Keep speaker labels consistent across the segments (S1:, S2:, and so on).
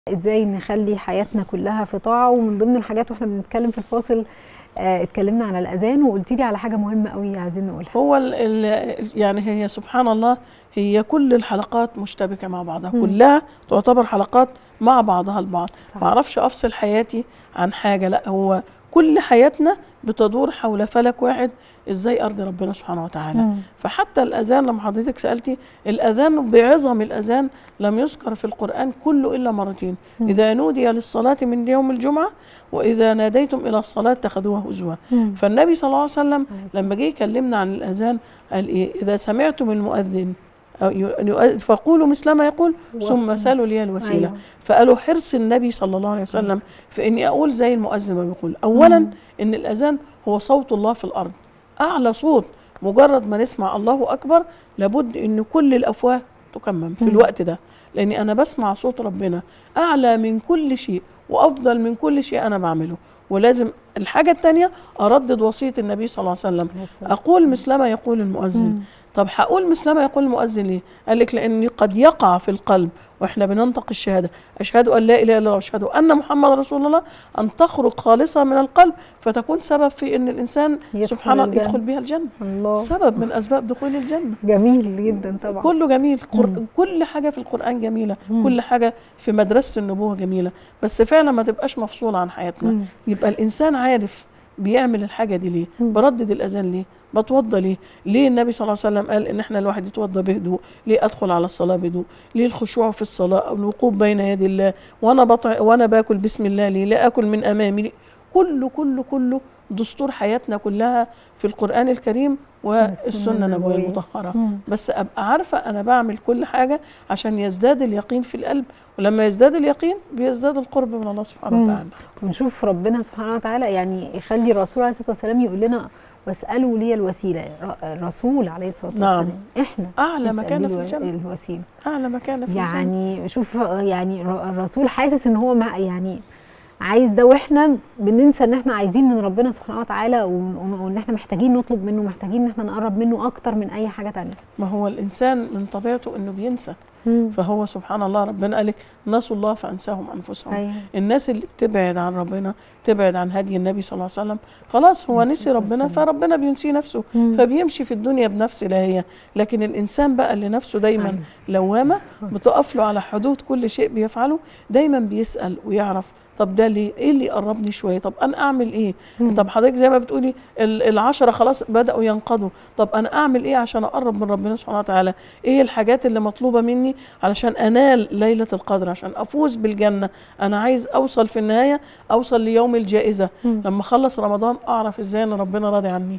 S1: ازاي نخلي حياتنا كلها في طاعه ومن ضمن الحاجات واحنا بنتكلم في الفاصل آه، اتكلمنا عن الاذان وقلت لي على حاجه مهمه قوي عايزين نقولها
S2: هو ال ال يعني هي سبحان الله هي كل الحلقات مشتبكه مع بعضها
S1: مم.
S2: كلها تعتبر حلقات مع بعضها البعض
S1: صح.
S2: ما اعرفش افصل حياتي عن حاجه لا هو كل حياتنا بتدور حول فلك واحد ازاي ارضي ربنا سبحانه وتعالى
S1: مم.
S2: فحتى الاذان لما حضرتك سالتي الاذان بعظم الاذان لم يذكر في القران كله الا مرتين
S1: مم.
S2: اذا نودي للصلاه من يوم الجمعه واذا ناديتم الى الصلاه اتخذوها هزوا
S1: مم.
S2: فالنبي صلى الله عليه وسلم
S1: عليه الصلاة
S2: لما جه يكلمنا عن الاذان قال ايه اذا سمعتم المؤذن أو ي- يؤذ- فقولوا مثل ما يقول ثم سالوا لي الوسيله
S1: أيوة.
S2: فقالوا حرص النبي صلى الله عليه وسلم في اني اقول زي المؤذن ما بيقول اولا
S1: مم.
S2: ان الاذان هو صوت الله في الارض اعلى صوت مجرد ما نسمع الله اكبر لابد ان كل الافواه تكمم في
S1: مم.
S2: الوقت ده لاني انا بسمع صوت ربنا اعلى من كل شيء وافضل من كل شيء انا بعمله ولازم الحاجه الثانيه اردد وصيه النبي صلى الله عليه وسلم
S1: عليه الصلاة
S2: اقول مثل ما يقول المؤذن
S1: مم.
S2: طب هقول مثل ما يقول المؤذن ليه؟ قال لك لان قد يقع في القلب واحنا بننطق الشهاده اشهد ان لا اله الا الله واشهد ان محمد رسول الله ان تخرج خالصه من القلب فتكون سبب في ان الانسان
S1: يدخل
S2: سبحان الله
S1: الجنة.
S2: يدخل بها الجنه
S1: الله
S2: سبب من اسباب دخول الجنه
S1: جميل جدا طبعا
S2: كله جميل قر...
S1: مم.
S2: كل حاجه في القران جميله
S1: مم.
S2: كل حاجه في مدرسه النبوه جميله بس فعلا ما تبقاش مفصوله عن حياتنا
S1: مم.
S2: يبقى الانسان عارف بيعمل الحاجه دي ليه
S1: مم.
S2: بردد الاذان ليه بتوضى ليه ليه النبي صلى الله عليه وسلم قال ان احنا الواحد يتوضى بهدوء ليه ادخل على الصلاه بهدوء ليه الخشوع في الصلاه او الوقوف بين يدي الله وانا بطع وانا باكل بسم الله ليه لا اكل من امامي ليه؟ كله كله كله دستور حياتنا كلها في القران الكريم والسنه النبويه
S1: النبوية.
S2: المطهره
S1: مم.
S2: بس ابقى عارفه انا بعمل كل حاجه عشان يزداد اليقين في القلب ولما يزداد اليقين بيزداد القرب من الله سبحانه
S1: مم.
S2: وتعالى
S1: ونشوف ربنا سبحانه وتعالى يعني يخلي الرسول عليه الصلاه والسلام يقول لنا واسالوا لي الوسيله ر- الرسول عليه الصلاه
S2: نعم.
S1: والسلام احنا
S2: اعلى
S1: نسأل
S2: مكان
S1: لي
S2: في
S1: الو-
S2: الجنه
S1: الوسيله
S2: اعلى مكان في الجنه
S1: يعني شوف يعني ر- الرسول حاسس ان هو مع يعني عايز ده واحنا بننسى ان احنا عايزين من ربنا سبحانه وتعالى و- وان احنا محتاجين نطلب منه محتاجين ان احنا نقرب منه اكتر من اي حاجه تانية
S2: ما هو الانسان من طبيعته انه بينسى
S1: مم.
S2: فهو سبحان الله ربنا قال لك نسوا الله فانساهم انفسهم
S1: ايوه
S2: الناس اللي بتبعد عن ربنا تبعد عن هدي النبي صلى الله عليه وسلم خلاص هو
S1: عليه
S2: نسي
S1: الصلاة
S2: ربنا
S1: والسلام.
S2: فربنا بينسي نفسه
S1: مم.
S2: فبيمشي في الدنيا بنفس لاهيه لكن الانسان بقى اللي نفسه دايما
S1: أيوة.
S2: لوامه بتقف له على حدود كل شيء بيفعله دايما بيسال ويعرف طب ده ليه ايه اللي يقربني شويه طب انا اعمل ايه
S1: مم.
S2: طب حضرتك زي ما بتقولي ال- العشرة خلاص بدأوا ينقضوا طب أنا أعمل إيه عشان أقرب من ربنا سبحانه وتعالى إيه الحاجات اللي مطلوبة مني علشان أنال ليلة القدر عشان أفوز بالجنة أنا عايز أوصل في النهاية أوصل ليوم الجائزة
S1: مم.
S2: لما أخلص رمضان أعرف إزاي أن ربنا راضي عني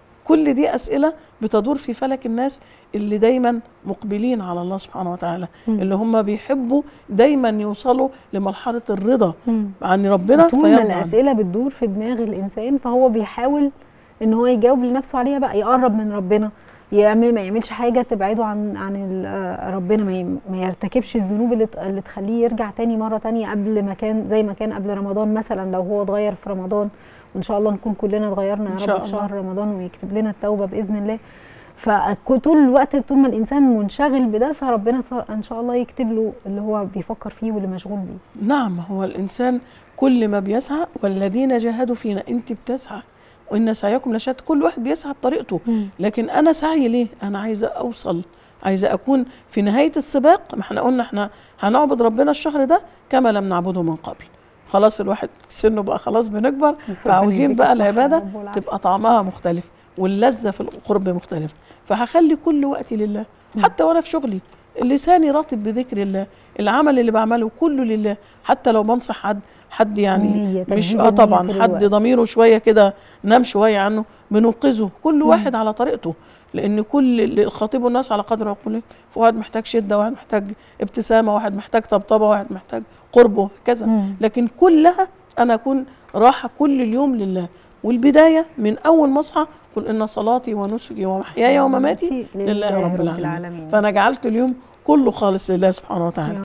S2: كل دي أسئلة بتدور في فلك الناس اللي دايما مقبلين على الله سبحانه وتعالى
S1: مم.
S2: اللي هم بيحبوا دايما يوصلوا لمرحلة الرضا
S1: مم.
S2: عن ربنا
S1: طول ما
S2: فيرضى عنه.
S1: الاسئله بتدور في دماغ الانسان فهو بيحاول ان هو يجاوب لنفسه عليها بقى يقرب من ربنا يعمل ما يعملش حاجه تبعده عن عن ال- آه، ربنا ما ي- ما يرتكبش الذنوب اللي ت- اللي تخليه يرجع تاني مره تانية قبل ما كان زي ما كان قبل رمضان مثلا لو هو اتغير في رمضان وان شاء الله نكون كلنا اتغيرنا
S2: إن
S1: يا
S2: شاء
S1: رب في
S2: الله.
S1: شهر رمضان ويكتب لنا التوبه باذن الله فطول الوقت طول ما الانسان منشغل بده فربنا صار- ان شاء الله يكتب له اللي هو بيفكر فيه واللي مشغول بيه
S2: نعم هو الإنسان كل ما بيسعى والذين جاهدوا فينا أنت بتسعى وإن سعيكم لشتى كل واحد بيسعى بطريقته لكن أنا سعي ليه أنا عايزة أوصل عايزة أكون في نهاية السباق ما احنا قلنا احنا هنعبد ربنا الشهر ده كما لم نعبده من قبل خلاص الواحد سنه بقى خلاص بنكبر فعاوزين
S1: يديك
S2: بقى
S1: الصحة يا
S2: العبادة
S1: رب والعافية.
S2: تبقى طعمها مختلف واللذة في القرب مختلف فهخلي كل وقتي لله حتى وأنا في شغلي لساني راتب بذكر الله العمل اللي بعمله كله لله حتى لو بنصح حد حد يعني
S1: نية،
S2: مش
S1: تجديد
S2: اه
S1: النية
S2: طبعا
S1: طول
S2: حد
S1: الوقت.
S2: ضميره شويه كده نام شويه عنه بننقذه كل واحد على طريقته لان كل اللي خاطبوا الناس على قدر عقولهم فواحد محتاج شده واحد محتاج ابتسامه واحد محتاج طبطبه واحد محتاج قربه كذا
S1: مم.
S2: لكن كلها انا اكون راحه كل اليوم لله والبدايه من اول ما اصحى قل ان صلاتي ونسكي ومحياي ومماتي لله رب العالمين فانا جعلت اليوم كله خالص لله سبحانه وتعالى